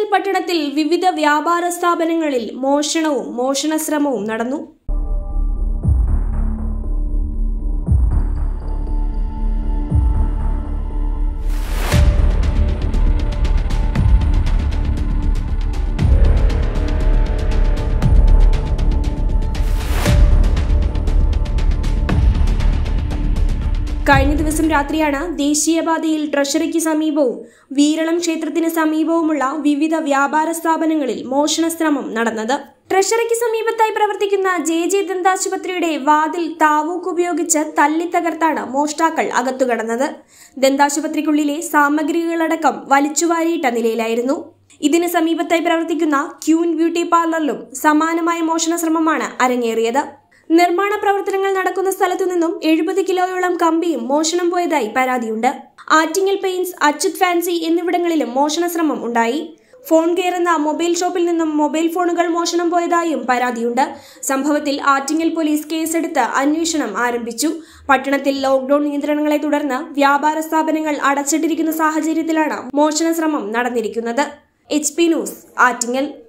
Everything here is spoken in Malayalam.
പട്ടണത്തിൽ വിവിധ വ്യാപാര സ്ഥാപനങ്ങളിൽ മോഷണവും മോഷണശ്രമവും നടന്നു കഴിഞ്ഞ ദിവസം രാത്രിയാണ് ദേശീയപാതയിൽ ട്രഷറിക്ക് സമീപവും വീരളം ക്ഷേത്രത്തിന് സമീപവുമുള്ള വിവിധ വ്യാപാര സ്ഥാപനങ്ങളിൽ മോഷണശ്രമം നടന്നത് ട്രഷറിക്ക് സമീപത്തായി പ്രവർത്തിക്കുന്ന ജെ ജെ ദന്താശുപത്രിയുടെ വാതിൽ താവൂക്ക് ഉപയോഗിച്ച് തല്ലി തകർത്താണ് മോഷ്ടാക്കൾ അകത്തുകടന്നത് ദന്താശുപത്രിക്കുള്ളിലെ സാമഗ്രികളടക്കം വലിച്ചുവാരിയിട്ട നിലയിലായിരുന്നു ഇതിന് സമീപത്തായി പ്രവർത്തിക്കുന്ന ക്യൂൻ ബ്യൂട്ടി പാർലറിലും സമാനമായ മോഷണ ശ്രമമാണ് അരങ്ങേറിയത് നിർമ്മാണ പ്രവർത്തനങ്ങൾ നടക്കുന്ന സ്ഥലത്തു നിന്നും എഴുപത് കിലോയോളം കമ്പിയും മോഷണം പോയതായി പരാതിയുണ്ട് ആറ്റിങ്ങൽ പെയിന്റ്സ് അച്യുത് ഫാൻസി എന്നിവിടങ്ങളിലും മോഷണ ശ്രമം ഉണ്ടായി ഫോൺ കെയർ എന്ന മൊബൈൽ ഷോപ്പിൽ നിന്നും മൊബൈൽ ഫോണുകൾ മോഷണം പോയതായും പരാതിയുണ്ട് സംഭവത്തിൽ ആറ്റിങ്ങൽ പോലീസ് കേസെടുത്ത് അന്വേഷണം ആരംഭിച്ചു പട്ടണത്തിൽ ലോക്ഡൌൺ നിയന്ത്രണങ്ങളെ തുടർന്ന് വ്യാപാര സ്ഥാപനങ്ങൾ അടച്ചിട്ടിരിക്കുന്ന സാഹചര്യത്തിലാണ് മോഷണ ശ്രമം നടന്നിരിക്കുന്നത് എച്ച് പി ന്യൂസ് ആറ്റിങ്ങൽ